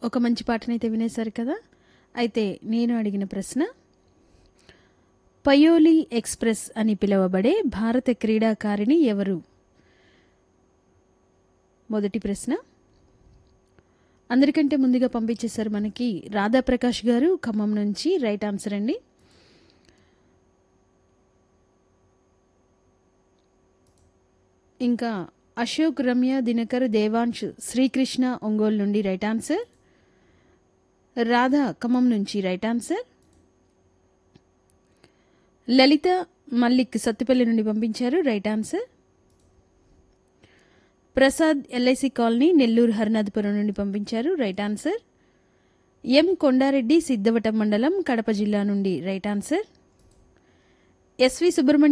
ఒక మంచి పాటనైతే వినేశారు కదా అయితే నేను అడిగిన ప్రశ్న పయోలి ఎక్స్ప్రెస్ అని పిలువబడే భారత క్రీడాకారిణి ఎవరు మొదటి ప్రశ్న అందరికంటే ముందుగా పంపించేశారు మనకి రాధాప్రకాష్ గారు ఖమ్మం నుంచి రైట్ ఆన్సర్ అండి ఇంకా అశోక్ రమ్య దినకర్ దేవాంశ్ శ్రీకృష్ణ ఒంగోలు నుండి రైట్ ఆన్సర్ రాధ ఖమ్మం నుంచి రైట్ ఆన్సర్ లలిత మల్లిక్ సత్తుపల్లి నుండి పంపించారు right answer Prasad LIC colony Nellore Harinathapuram నుండి పంపించారు right answer M Kondareddy Siddavatam మండలం కడప జిల్లా నుండి రైట్ ఆన్సర్ ఎస్వి సుబ్రహ్మణ్యం